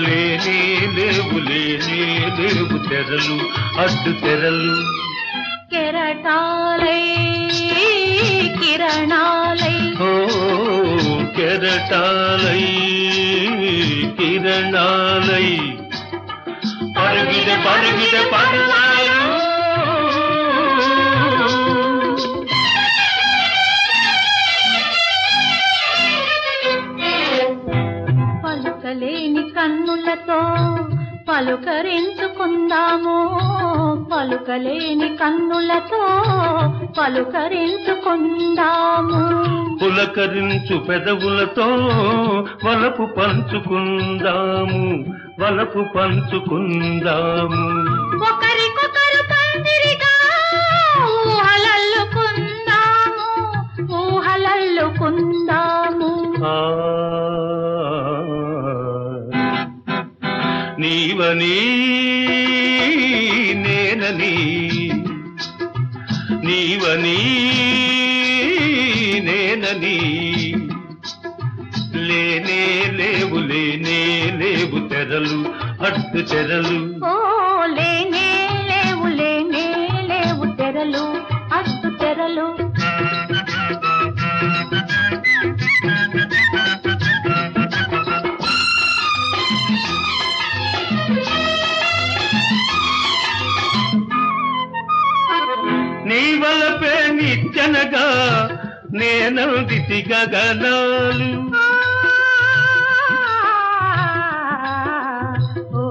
లేనే లేవు లేనే లేవు తెరలు అడ్డు తెరలు కెరటాలై కిరణాలై ఓ కెరటాలై కిరణాలై పరుగిద పరుగిద పరువాలు పలుకలేని కన్నులతో పలుకరించుకుందాము పలుకలేని కన్నులతో పలుకరించుకుందాము పులకరించు పెదవులతో వలపు పంచుకుందాము వలపు పంచుకుందాము ఒకరికొకరు పందిరిగా ఊహలల్లుకుందాము ఊహలల్లుకుందాము ఆ నీవని నేనని నీవని నేనని లేనే లేవు లేనే లేవు తెరలు అడ్డు తెరలు ఓ లేనే లేవు లేనే లేవు తెరలు అడ్డు తెరలు నీ వలపే నిచ్చనగా నేనందితి గగనాలు ఓ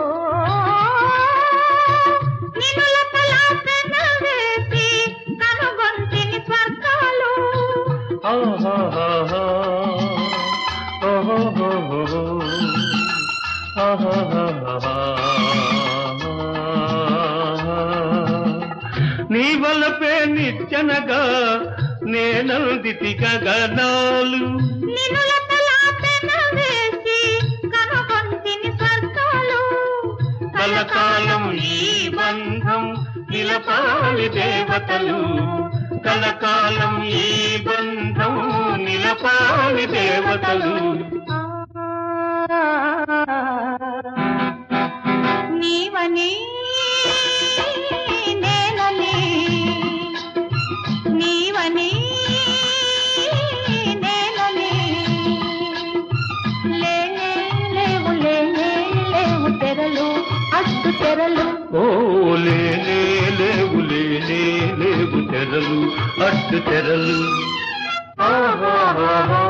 నినులపల పెనవేసి కనుగొంటిని స్వర్గాలు ఆహాహాహా. ఓహోహోహో. ఆహాహాహా. నీ వలపే నిచ్చనగా నేనందితి గగనాలు నినులపల పెనవేసి కనుగొంటిని స్వర్గాలు కలకాలం ఈ బంధం నిలపాలి దేవతలు కలకాలం ఈ బంధం నిలపాలి దేవతలు నీవని నేనని నీవని నేనని లేనే లేవు లేనే లేవు తెరలు అడ్డు తెరలు ఓ లేనే లేవు లేనే లేవు తెరలు అడ్డు తెరలు ఆహాహాహా.